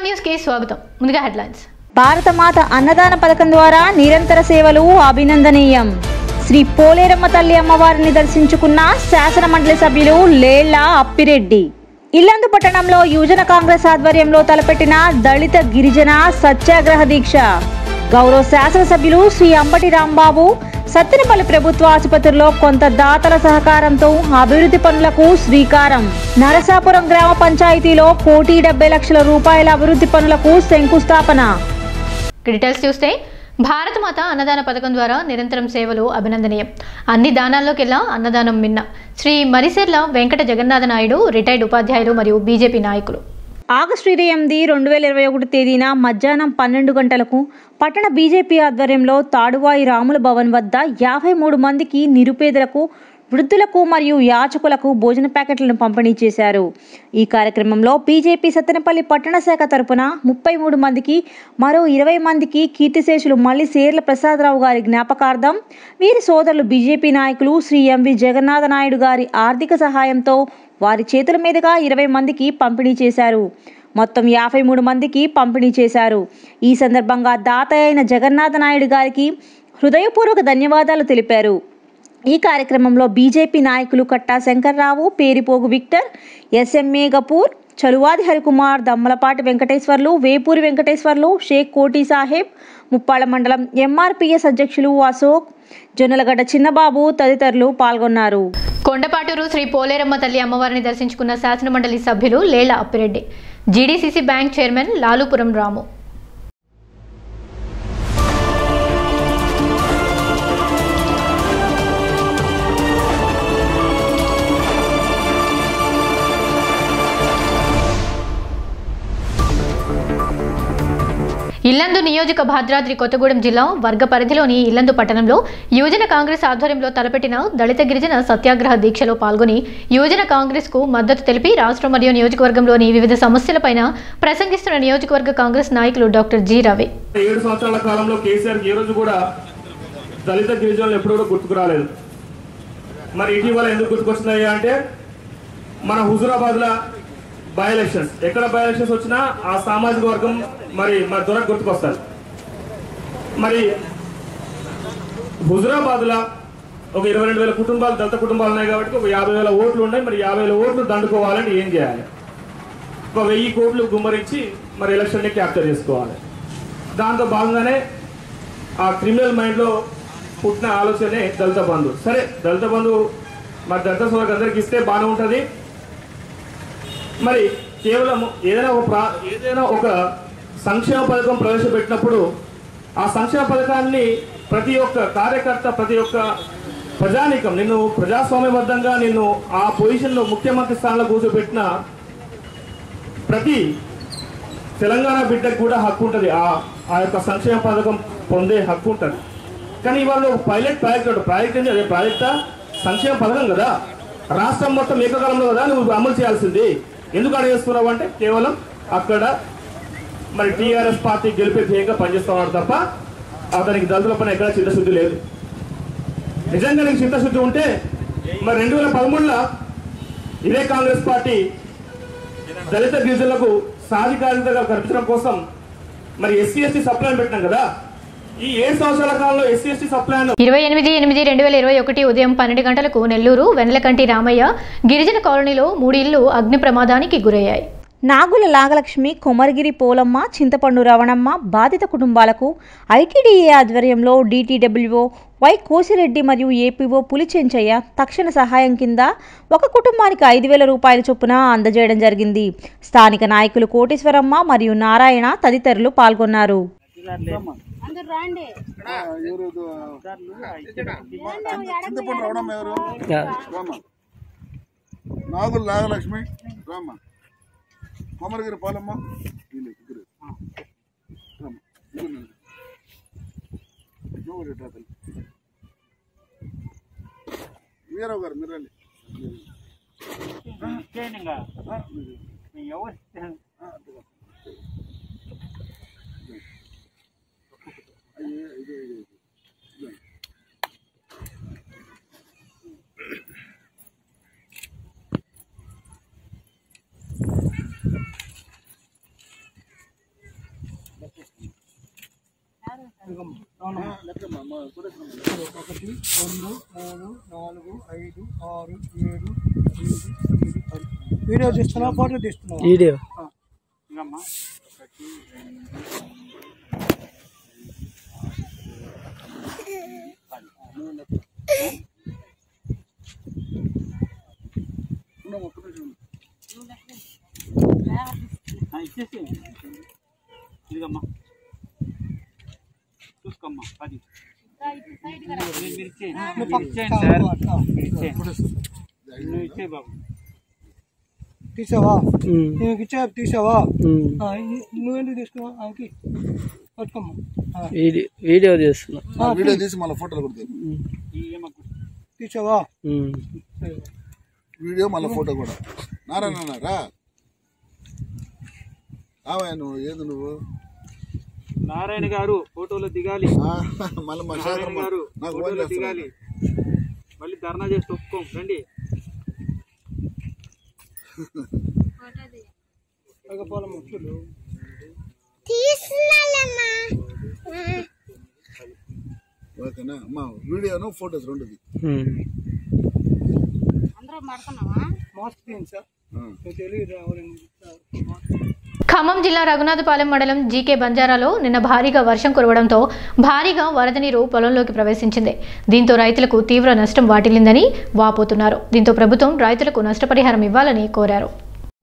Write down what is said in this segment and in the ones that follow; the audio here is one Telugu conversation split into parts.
న్యూస్ కి స్వాగతం ముందుగా హెడ్లైన్స్ భారతమాత అన్నదాన పథకం ద్వారా నిరంతర సేవలు అభినందనీయం శ్రీ పోలేరమ్మ తల్లి అమ్మవారిని దర్శించుకున్న శాసన మండలి సభ్యులు లేళ్ల అప్పిరెడ్డి ఇల్లందు పట్టణంలో యువజన కాంగ్రెస్ ఆధ్వర్యంలో తలపెట్టిన దళిత గిరిజన సత్యాగ్రహ దీక్ష గౌరవ శాసనసభ్యులు శ్రీ అంబటి రాంబాబు సత్తెనపల్లి ప్రభుత్వ ఆసుపత్రిలో కొంత దాతల సహకారంతో అభివృద్ధి పనులకు శ్రీకారం నరసాపురం గ్రామ పంచాయతీలో కోటి డెబ్బై లక్షల రూపాయల అభివృద్ధి పనులకు శంకుస్థాపన డీటెయిల్స్ చూస్తే భారతమాత అన్నదాన పథకం ద్వారా నిరంతరం సేవలు అభినందనీయం అన్ని దానాల్లోకెల్లా అన్నదానం మిన్న శ్రీ మరిసెర్ల వెంకట జగన్నాథ నాయుడు రిటైర్డ్ ఉపాధ్యాయులు మరియు బీజేపీ నాయకులు ఆగస్టు ఇరవై ఎనిమిది రెండు వేల ఇరవై ఒకటి తేదీన మధ్యాహ్నం పన్నెండు గంటలకు పట్టణ బీజేపీ ఆధ్వర్యంలో తాడువాయి రాముల భవన్ వద్ద యాభై మూడు మందికి నిరుపేదలకు వృద్ధులకు మరియు యాచకులకు భోజన ప్యాకెట్లను పంపిణీ చేశారు ఈ కార్యక్రమంలో బీజేపీ సత్తెనపల్లి పట్టణ శాఖ తరపున ముప్పై మూడు మందికి మరో ఇరవై మందికి కీర్తిశేషులు మల్లి సేర్ల ప్రసాదరావు గారి జ్ఞాపకార్థం వీరి సోదరులు బీజేపీ నాయకులు శ్రీ ఎంవి జగన్నాథ నాయుడు గారి ఆర్థిక సహాయంతో వారి చేతుల మీదుగా ఇరవై మందికి పంపిణీ చేశారు మొత్తం యాభై మూడు మందికి పంపిణీ చేశారు ఈ సందర్భంగా దాత అయిన జగన్నాథ నాయుడు గారికి హృదయపూర్వక ధన్యవాదాలు తెలిపారు ఈ కార్యక్రమంలో బీజేపీ నాయకులు కట్టా శంకర్రావు పేరిపోగు విక్టర్ ఎస్ఎంఏ గపూర్ చలువాది హరికుమార్ దమ్మలపాటి వెంకటేశ్వర్లు వేపూరి వెంకటేశ్వర్లు షేక్ కోటి సాహెబ్ ముప్పాళ్ళ మండలం ఎంఆర్పిఎస్ అధ్యక్షులు అశోక్ జొన్నలగడ్డ చిన్నబాబు తదితరులు పాల్గొన్నారు కొండపాటూరు శ్రీ పోలేరమ్మ తల్లి అమ్మవారిని దర్శించుకున్న శాసనమండలి సభ్యులు Lella Appireddy GDCC bank chairman Lalupuram Ramu Illandu నియోజక భద్రాద్రి కొత్తగూడెం జిల్లా వర్గ పరిధిలోని ఇల్లందు పట్టణంలో యువజన కాంగ్రెస్ ఆధ్వర్యంలో తలపెట్టిన దళిత గిరిజన సత్యాగ్రహ దీక్షలో పాల్గొని యువజన కాంగ్రెస్ కు మద్దతు తెలిపి రాష్ట్రం మరియు నియోజకవర్గంలోని వివిధ సమస్యలపైన ప్రసంగిస్తున్న నియోజకవర్గ కాంగ్రెస్ నాయకులు డాక్టర్ జి రవి ఏడు సంవత్సరాల కాలంలో కేసీఆర్ ఏ రోజు కూడా దళిత గిరిజనులు ఎప్పుడు కూడా గుర్తుకు రాలేదు మరి ఇటీవల ఎందుకు గుర్తుకొస్తున్నాయి అంటే మన హుజురాబాద్లో బై ఎలక్షన్స్ ఎక్కడ బై ఎలక్షన్స్ వచ్చినా ఆ సామాజిక వర్గం మరి మన దొరకు గుర్తుకొస్తారు మరి హుజురాబాద్లో ఒక ఇరవై రెండు వేల కుటుంబాలు దళిత కుటుంబాలు ఉన్నాయి కాబట్టి ఒక యాభై వేల ఓట్లు ఉన్నాయి మరి యాభై వేల ఓట్లు దండుకోవాలంటే ఏం చేయాలి ఒక వెయ్యి కోట్లు గుమ్మరించి మరి ఎలక్షన్ని క్యాప్చర్ చేసుకోవాలి దాంతో భాగంగానే ఆ క్రిమినల్ మైండ్లో పుట్టిన ఆలోచనే దళిత బంధు సరే దళిత బంధు మరి దళిత సోదరులకు అందరికి ఇస్తే బాగానే ఉంటుంది మరి కేవలం ఏదైనా ఒక ప్రా ఏదైనా ఒక సంక్షేమ పథకం ప్రవేశపెట్టినప్పుడు ఆ సంక్షేమ పథకాన్ని ప్రతి ఒక్క కార్యకర్త ప్రతి ఒక్క ప్రజానీకం నిన్ను ప్రజాస్వామ్యబద్ధంగా నిన్ను ఆ పొజిషన్లో ముఖ్యమంత్రి స్థానంలో కూర్చోబెట్టిన ప్రతి తెలంగాణ బిడ్డకు కూడా హక్కు ఉంటుంది ఆ ఆ యొక్క సంక్షేమ పథకం పొందే హక్కు ఉంటుంది కానీ ఇవాళ ఒక పైలట్ ప్రాజెక్ట్ ఉంటుంది ప్రాజెక్ట్ ఏంటి అదే ప్రాజెక్టా సంక్షేమ పథకం కదా రాష్ట్రం మొత్తం ఏకకాలంలో కదా నువ్వు అమలు చేయాల్సింది ఎందుకు అడిగేస్తున్నావు అంటే కేవలం అక్కడ మరి టీఆర్ఎస్ పార్టీ గెలిపే ధ్యేయంగా పనిచేస్తున్నాడు తప్ప అతనికి దళితుల పైన ఎక్కడ చిత్తశుద్ధి లేదు నిజంగా నీకు చిత్తశుద్ధి ఉంటే మరి రెండు వేల పదమూడులో ఇదే కాంగ్రెస్ పార్టీ దళిత గిరిజనులకు సాధికారిత కల్పించడం కోసం మరి ఎస్సీ ఎస్టీ సప్లై పెట్టినాం కదా ఈ ఏడు సంవత్సరాల కాలంలో ఎస్సీ ఎస్టీ సప్లై ఇరవై ఎనిమిది ఎనిమిది రెండు వేల ఇరవై ఒకటి ఉదయం పన్నెండు గంటలకు నెల్లూరు వెన్నెలకంటి రామయ్య గిరిజన కాలనీలో మూడు ఇళ్లు అగ్ని ప్రమాదానికి గురయ్యాయి నాగుల నాగలక్ష్మి కొమరగిరి పోలమ్మ చింతపండు రవణమ్మ బాధిత కుటుంబాలకు ఐటీడీఏ ఆధ్వర్యంలో డీటీడబ్ల్యూఓ వై కోసిరెడ్డి మరియు ఏపీఓ పులిచెంచయ్య తక్షణ సహాయం కింద ఒక కుటుంబానికి ఐదు వేల రూపాయల చొప్పున అందజేయడం జరిగింది స్థానిక నాయకులు కోటేశ్వరమ్మ మరియు నారాయణ తదితరులు పాల్గొన్నారు చింతపండు రావడం ఎవరు రామ నాగులు నాగలక్ష్మి రామ కొమరగిరి పాలమ్మ వీళ్ళు ముగ్గురు. రామ, ముగ్గురు నిలబడు. నువ్వు ఇటు రా తల్లి. వీరావు గారు మీరు రండి ఆ, మీరు. ఆ, అట్టుగా. అయ్యే, ఇదే, ఇదే, ఇదే. ఇదే. లెక్కమ్మా మా కొట్టేసిన ఒకటి రెండు మూడు నాలుగు ఐదు ఆరు ఏడు ఎనిమిది తొమ్మిది పది వీడియో తీస్తున్నావా ఫోటో తీస్తున్నావా వీడియో ఇంకమ్మా ఉండమ్మా, ఒక్క నిమిషం ఉండు. ఇచ్చేసి ఇదిగమ్మా చూసుకోమ్మా పది మీరు ఇచ్చేయండి మీరు ఇచ్చేయండి సార్ మీరు ఇచ్చేయండి నువ్వు ఇచ్చే బాబు తీసావా నీకు ఇచ్చా తీసావా నువ్వెందుకు తీసుకున్నావు ఆమెకి పట్టుకోమ్మా వీడియో వీడియో చేస్తున్నా ఆ వీడియో తీసి మళ్ళీ ఫోటోలు కొడతారు తీసావా ఉమ్. వీడియో మళ్ళీ ఫోటో కూడా నారాయణ రా రావా నువ్వు ఏది నువ్వు నారాయణ గారు ఫోటోలో దిగాలి ఆ, మళ్ళీ మా నారాయణ శాఖ గారు నాకు ఫోన్ ఫోటోలో చేస్తున్నాడు. దిగాలి మళ్ళీ ధర్నా చేసి ఒప్పుకోం రండి ఓకేనా అమ్మా వీడియోను ఫోటోస్ రెండుది ఉమ్. మాస్క్ తీయండి సార్ ఆ. మీకు తెలియదు ఎవరైనా ఖమ్మం జిల్లా రఘునాథపాలెం మండలం జీకే బంజారాలో నిన్న భారీగా వర్షం కురవడంతో భారీగా వరద నీరు పొలంలోకి ప్రవేశించింది దీంతో రైతులకు తీవ్ర నష్టం వాటిల్లిందని వాపోతున్నారు దీంతో ప్రభుత్వం రైతులకు నష్టపరిహారం ఇవ్వాలని కోరారు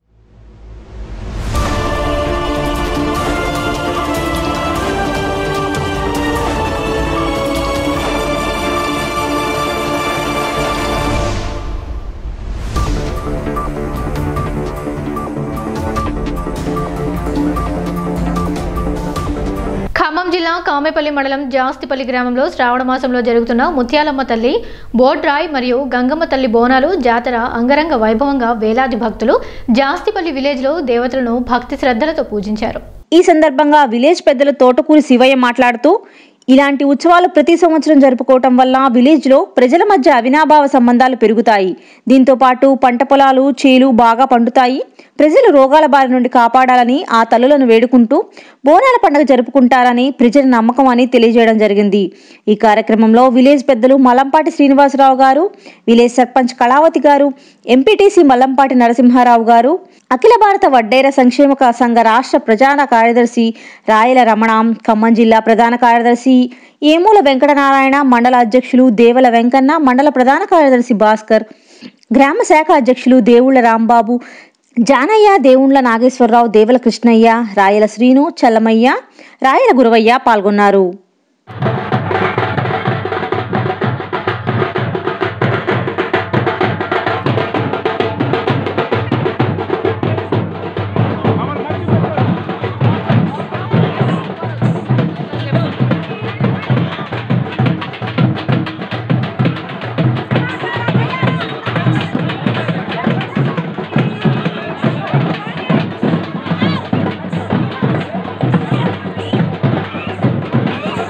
ఖమ్మం జిల్లా కామేపల్లి మండలం జాస్తిపల్లి గ్రామంలో శ్రావణ మాసంలో జరుగుతున్న ముత్యాలమ్మ తల్లి బోడ్రాయ్ మరియు గంగమ్మ తల్లి బోనాలు జాతర అంగరంగ వైభవంగా వేలాది భక్తులు జాస్తిపల్లి విలేజ్లో దేవతలను భక్తి శ్రద్ధలతో పూజించారు ఈ సందర్భంగా విలేజ్ పెద్దలు తోటకూరి శివయ్య మాట్లాడుతూ ఇలాంటి ఉత్సవాలు ప్రతి సంవత్సరం జరుపుకోవటం వల్ల విలేజ్లో ప్రజల మధ్య అవినాభావ సంబంధాలు పెరుగుతాయి దీంతో పాటు పంట పొలాలు చేలు బాగా పండుతాయి ప్రజలు రోగాల బారి నుండి కాపాడాలని ఆ తల్లులను వేడుకుంటూ బోనాల పండుగ జరుపుకుంటారని ప్రజల నమ్మకం అని తెలియజేయడం జరిగింది ఈ కార్యక్రమంలో విలేజ్ పెద్దలు మలంపాటి శ్రీనివాసరావు గారు విలేజ్ సర్పంచ్ కళావతి గారు ఎంపీటీసీ మల్లంపాటి నరసింహారావు గారు అఖిల భారత వడ్డేర సంక్షేమ సంఘ రాష్ట్ర ప్రధాన కార్యదర్శి రాయల రమణ ఖమ్మం జిల్లా ప్రధాన కార్యదర్శి ఏమూల వెంకటనారాయణ మండల అధ్యక్షులు దేవల వెంకన్న మండల ప్రధాన కార్యదర్శి భాస్కర్ గ్రామ శాఖ అధ్యక్షులు దేవుళ్ల రాంబాబు జానయ్య దేవుండ్ల నాగేశ్వరరావు దేవల కృష్ణయ్య రాయల శ్రీను చల్లమయ్య రాయల గురవయ్య పాల్గొన్నారు Thank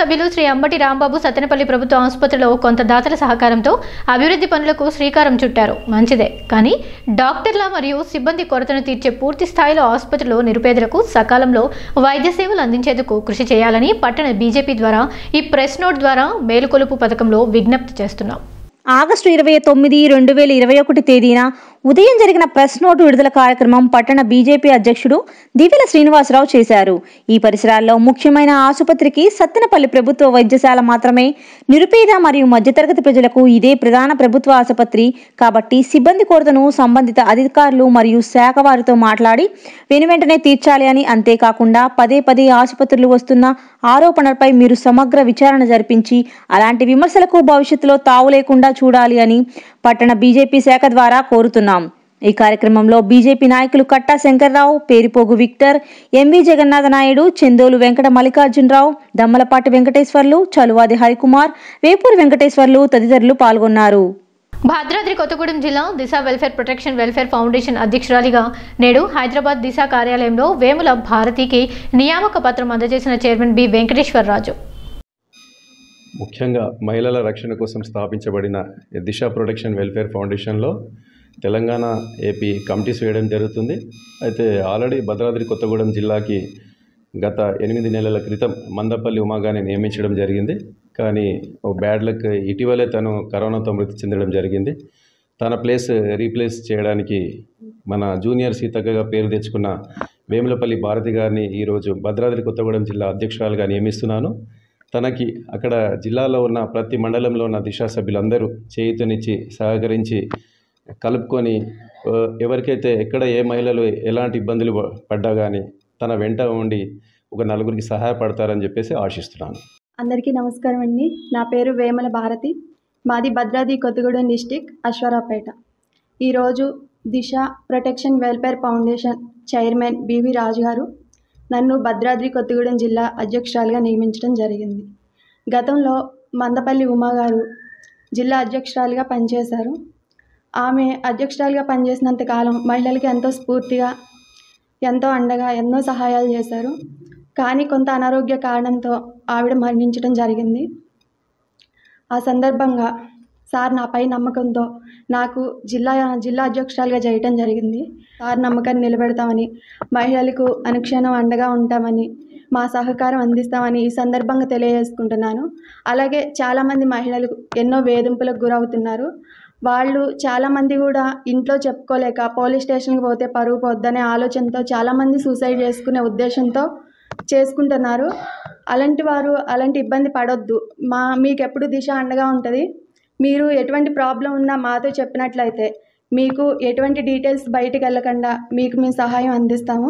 శాసనసభ్యులు శ్రీ అంబటి రాంబాబు సత్తెనపల్లి ప్రభుత్వ ఆసుపత్రిలో కొంత దాతల సహకారంతో అభివృద్ధి పనులకు శ్రీకారం చుట్టారు మంచిదే కానీ డాక్టర్ల మరియు సిబ్బంది కొరతను తీర్చే పూర్తి స్థాయిలో ఆసుపత్రిలో నిరుపేదలకు సకాలంలో వైద్య సేవలు అందించేందుకు కృషి చేయాలని పట్టణ బీజేపీ ద్వారా ఈ ప్రెస్ నోట్ ద్వారా మేలుకొలుపు పథకంలో విజ్ఞప్తి చేస్తున్నాం ఆగస్టు ఇరవై తొమ్మిది రెండు వేల ఇరవై ఒకటి తేదీన ఉదయం జరిగిన ప్రెస్ నోటు విడుదల కార్యక్రమం పట్టణ బీజేపీ అధ్యక్షుడు దివ్యల శ్రీనివాసరావు చేశారు ఈ పరిసరాల్లో ముఖ్యమైన ఆసుపత్రికి సత్తెనపల్లి ప్రభుత్వ వైద్యశాల మాత్రమే నిరుపేద మరియు మధ్యతరగతి ప్రజలకు ఇదే ప్రధాన ప్రభుత్వ ఆసుపత్రి కాబట్టి సిబ్బంది కొరతను సంబంధిత అధికారులు మరియు శాఖ వారితో మాట్లాడి వెనువెంటనే తీర్చాలి అని అంతేకాకుండా పదే పదే ఆసుపత్రులు వస్తున్న ఆరోపణలపై మీరు సమగ్ర విచారణ జరిపించి అలాంటి విమర్శలకు భవిష్యత్తులో తావు లేకుండా చూడాలి అని పట్టణ బీజేపీ శాఖ ద్వారా కోరుతున్నాం ఈ కార్యక్రమంలో బీజేపీ నాయకులు కట్టా శంకర్రావు పేరిపోగు విక్టర్ ఎంవి జగన్నాథ నాయుడు చందోలు వెంకట మల్లికార్జునరావు దమ్మలపాటి వెంకటేశ్వర్లు చలువాది హరికుమార్ వేపూరి వెంకటేశ్వర్లు తదితరులు పాల్గొన్నారు భద్రాద్రి కొత్తగూడెం జిల్లా Disha welfare protection welfare foundation అధ్యక్షురాలిగా నేడు హైదరాబాద్ దిశ కార్యాలయంలో వేముల భారతికి నియామక పత్రం అందజేసిన చైర్మన్ బి వెంకటేశ్వరరాజు ముఖ్యంగా మహిళల రక్షణ కోసం స్థాపించబడిన దిశ ప్రొటెక్షన్ వెల్ఫేర్ ఫౌండేషన్లో తెలంగాణ ఏపీ కమిటీస్ వేయడం జరుగుతుంది అయితే ఆల్రెడీ భద్రాద్రి కొత్తగూడెం జిల్లాకి గత ఎనిమిది నెలల క్రితం మందపల్లి ఉమాగాని నియమించడం జరిగింది కానీ ఓ బ్యాడ్ లక్ ఇటీవలే తను కరోనాతో మృతి చెందడం జరిగింది తన ప్లేస్ రీప్లేస్ చేయడానికి మన జూనియర్ సీతక్కగా పేరు తెచ్చుకున్న వేములపల్లి భారతి గారిని ఈరోజు భద్రాద్రి కొత్తగూడెం జిల్లా అధ్యక్షురాలుగా నియమిస్తున్నాను తనకి అక్కడ జిల్లాలో ఉన్న ప్రతి మండలంలో ఉన్న దిశా సభ్యులందరూ చేయుతనిచ్చి సహకరించి కలుపుకొని ఆ, ఎవరికైతే ఎక్కడ ఏ మహిళలు ఎలాంటి ఇబ్బందులు ప- పడ్డా కానీ తన వెంట ఉండి ఒక నలుగురికి సహాయపడతారని చెప్పేసి ఆశిస్తున్నాను అందరికీ నమస్కారం అండి నా పేరు వేమల భారతి మాది భద్రాద్రి కొత్తగూడెం డిస్టిక్ అశ్వరాపేట ఈరోజు Disha protection welfare foundation chairman BV Raju garu నన్ను భద్రాద్రి కొత్తగూడెం జిల్లా అధ్యక్షురాలుగా నియమించడం జరిగింది గతంలో మందపల్లి ఉమా గారు జిల్లా అధ్యక్షురాలుగా పనిచేశారు ఆమె అధ్యక్షురాలుగా పనిచేసినంత కాలం మహిళలకి ఎంతో స్ఫూర్తిగా ఎంతో అండగా ఎన్నో సహాయాలు చేశారు కానీ కొంత అనారోగ్య కారణంతో ఆవిడ మరణించడం జరిగింది ఆ సందర్భంగా సార్ నాపై నమ్మకంతో నాకు జిల్లా జిల్లా అధ్యక్షురాలుగా చేయటం జరిగింది సార్ నమ్మకాన్ని నిలబెడతామని మహిళలకు అనుక్షణం అండగా ఉంటామని మా సహకారం అందిస్తామని ఈ సందర్భంగా తెలియజేసుకుంటున్నాను అలాగే చాలామంది మహిళలు ఎన్నో వేధింపులకు గురవుతున్నారు వాళ్ళు చాలామంది కూడా ఇంట్లో చెప్పుకోలేక పోలీస్ స్టేషన్కి పోతే పరువు పోద్దనే ఆలోచనతో చాలామంది సూసైడ్ చేసుకునే ఉద్దేశంతో చేసుకుంటున్నారు అలాంటి వారు అలాంటి ఇబ్బంది పడొద్దు మా మీకు ఎప్పుడు దిశ అండగా ఉంటుంది మీరు ఎటువంటి ప్రాబ్లం ఉన్నా మాతో చెప్పినట్లయితే మీకు ఎటువంటి డీటెయిల్స్ బయటికి వెళ్ళకుండా మీకు మేము సహాయం అందిస్తాము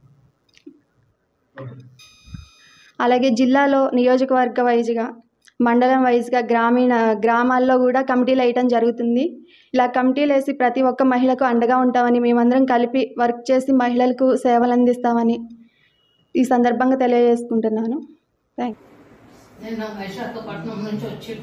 అలాగే జిల్లాలో నియోజకవర్గ వైజ్గా మండలం వైజ్గా గ్రామీణ గ్రామాల్లో కూడా కమిటీలు వేయటం జరుగుతుంది ఇలా కమిటీలు వేసి ప్రతి ఒక్క మహిళకు అండగా ఉంటామని మేమందరం కలిపి వర్క్ చేసి మహిళలకు సేవలు అందిస్తామని ఈ సందర్భంగా తెలియజేసుకుంటున్నాను థ్యాంక్ నేను విశాఖపట్నం నుంచి వచ్చి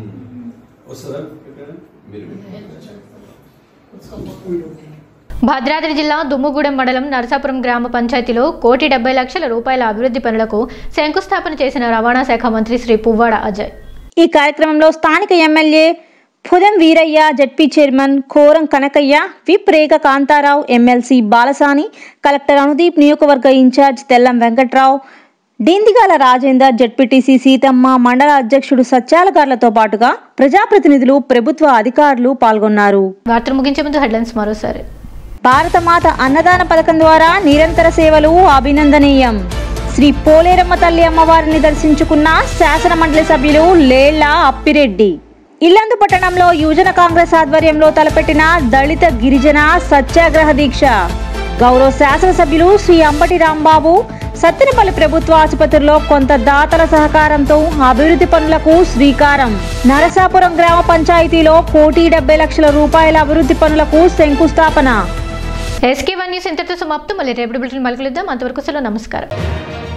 భద్రాద్రి జిల్లా దుమ్ముగూడెం మండలం నరసాపురం గ్రామ పంచాయతీలో కోటి డెబ్బై లక్షల రూపాయల అభివృద్ధి పనులకు శంకుస్థాపన చేసిన రవాణా శాఖ మంత్రి శ్రీ పువ్వాడ అజయ్ ఈ కార్యక్రమంలో స్థానిక MLA Pudam Veeraiah ZP chairman Koram Kanakaiah whip Rekha Kantharao MLC Balasani collector Anudeep నియోజకవర్గ ఇన్ఛార్జ్ తెల్లం వెంకట్రావు డీందిగాల రాజేందర్ జడ్పీటీసీ సీతమ్మ మండల అధ్యక్షుడు సత్యాలగార్లతో పాటుగా ప్రజాప్రతినిధులు ప్రభుత్వ అధికారులు పాల్గొన్నారు వార్తలు ముగించే ముందు హెడ్లైన్స్ మరోసారి భారతమాత అన్నదాన పథకం ద్వారా నిరంతర సేవలు అభినందనీయం శ్రీ పోలేరమ్మ తల్లి అమ్మవారిని దర్శించుకున్న శాసన మండలి సభ్యులు లేళ్ల అప్పిరెడ్డి ఇల్లందు పట్టణంలో యువజన కాంగ్రెస్ ఆధ్వర్యంలో తలపెట్టిన దళిత గిరిజన సత్యాగ్రహ దీక్ష గౌరవ శాసనసభ్యులు శ్రీ అంబటి రాంబాబు సత్తెనపల్లి ప్రభుత్వ ఆసుపత్రిలో కొంత దాతల సహకారంతో అభివృద్ధి పనులకు శ్రీకారం నరసాపురం గ్రామ పంచాయతీలో కోటి డెబ్బై లక్షల రూపాయల అభివృద్ధి పనులకు శంకుస్థాపన ఎస్కే వన్ న్యూస్ ఇంతటితో సమాప్తం మళ్ళీ రేపటి బులెటిన్ మళ్ళీ కలుద్దాం అంతవరకు సెలవు నమస్కారం